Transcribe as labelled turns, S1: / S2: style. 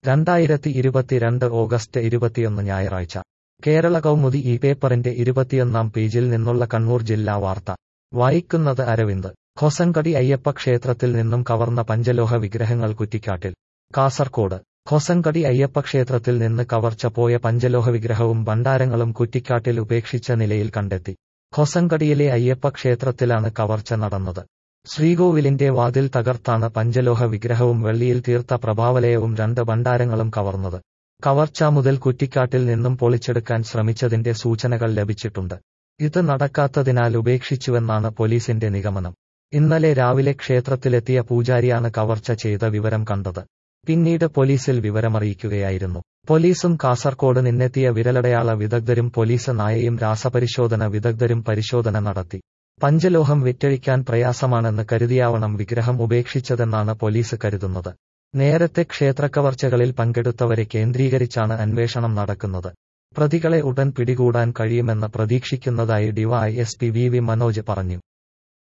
S1: രണ്ടായിരത്തി ഇരുപത്തിരണ്ട് ഓഗസ്റ്റ് ഇരുപത്തിയൊന്ന് ഞായറാഴ്ച കേരള കൗമുദി ഈ പേപ്പറിന്റെ ഇരുപത്തിയൊന്നാം പേജിൽ നിന്നുള്ള കണ്ണൂർ ജില്ലാ വാർത്ത വായിക്കുന്നത് അരവിന്ദ് ഹൊസങ്കടി അയ്യപ്പ ക്ഷേത്രത്തിൽ നിന്നും കവർന്ന പഞ്ചലോഹ വിഗ്രഹങ്ങൾ കുറ്റിക്കാട്ടിൽ കാസർകോട് ഹൊസങ്കടി അയ്യപ്പ ക്ഷേത്രത്തിൽ നിന്ന് കവർച്ച പോയ പഞ്ചലോഹ വിഗ്രഹവും ഭണ്ഡാരങ്ങളും കുറ്റിക്കാട്ടിൽ ഉപേക്ഷിച്ച നിലയിൽ കണ്ടെത്തി ഹൊസങ്കടിയിലെ അയ്യപ്പ ക്ഷേത്രത്തിലാണ് കവർച്ച നടന്നത് ശ്രീകോവിലിന്റെ വാതിൽ തകർത്താണ് പഞ്ചലോഹ വിഗ്രഹവും വെള്ളിയിൽ തീർത്ത പ്രഭാവലയവും രണ്ട് ഭണ്ഡാരങ്ങളും കവർന്നത് കവർച്ച മുതൽ കുറ്റിക്കാട്ടിൽ നിന്നും പൊളിച്ചെടുക്കാൻ ശ്രമിച്ചതിന്റെ സൂചനകൾ ലഭിച്ചിട്ടുണ്ട് ഇത് നടക്കാത്തതിനാൽ ഉപേക്ഷിച്ചുവെന്നാണ് പോലീസിന്റെ നിഗമനം ഇന്നലെ രാവിലെ ക്ഷേത്രത്തിലെത്തിയ പൂജാരിയാണ് കവർച്ച ചെയ്ത വിവരം കണ്ടത് പിന്നീട് പോലീസിൽ വിവരമറിയിക്കുകയായിരുന്നു പോലീസും കാസർകോട് നിന്നെത്തിയ വിരലടയാള വിദഗ്ധരും പോലീസ് നായയും രാസപരിശോധന വിദഗ്ധരും പരിശോധന നടത്തി പഞ്ചലോഹം വിറ്റഴിക്കാൻ പ്രയാസമാണെന്ന് കരുതിയാവണം വിഗ്രഹം ഉപേക്ഷിച്ചതെന്നാണ് പോലീസ് കരുതുന്നത് നേരത്തെ ക്ഷേത്രക്കവർച്ചകളിൽ പങ്കെടുത്തവരെ കേന്ദ്രീകരിച്ചാണ് അന്വേഷണം നടക്കുന്നത് പ്രതികളെ ഉടൻ പിടികൂടാൻ കഴിയുമെന്ന് പ്രതീക്ഷിക്കുന്നതായി ഡിവൈഎസ്പി വി വി മനോജ് പറഞ്ഞു